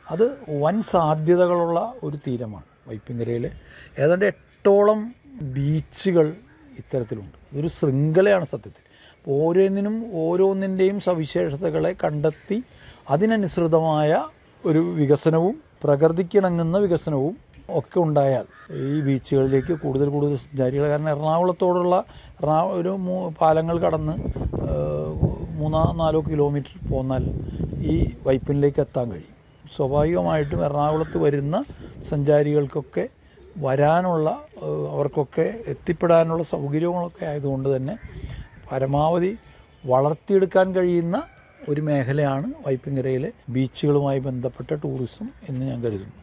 അത് വൻ സാധ്യതകളുള്ള ഒരു തീരമാണ് വൈപ്പിങ്കരയിൽ ഏതാണ്ട് എട്ടോളം ബീച്ചുകൾ ഇത്തരത്തിലുണ്ട് ഇതൊരു ശൃംഖലയാണ് സത്യത്തിൽ അപ്പോൾ ഓരോന്നിനും ഓരോന്നിൻ്റെയും സവിശേഷതകളെ കണ്ടെത്തി അതിനനുസൃതമായ ഒരു വികസനവും പ്രകൃതിക്കിണങ്ങുന്ന വികസനവും ഒക്കെ ഉണ്ടായാൽ ഈ ബീച്ചുകളിലേക്ക് കൂടുതൽ കൂടുതൽ സഞ്ചാരികൾ കാരണം എറണാകുളത്തോടുള്ള എറണാ ഒരു മൂ പാലങ്ങൾ കടന്ന് ഏഹ്, മൂന്നോ നാലോ കിലോമീറ്റർ പോന്നാൽ ഈ വൈപ്പിനിലേക്ക് എത്താൻ കഴിയും സ്വാഭാവികമായിട്ടും എറണാകുളത്ത് വരുന്ന സഞ്ചാരികൾക്കൊക്കെ വരാനുള്ള ഏഹ്, അവർക്കൊക്കെ എത്തിപ്പെടാനുള്ള സൗകര്യങ്ങളൊക്കെ ആയതുകൊണ്ട് തന്നെ പരമാവധി വളർത്തിയെടുക്കാൻ കഴിയുന്ന ഒരു മേഖലയാണ് വൈപ്പിങ്കരയിലെ ബീച്ചുകളുമായി ബന്ധപ്പെട്ട ടൂറിസം എന്ന് ഞാൻ കരുതുന്നു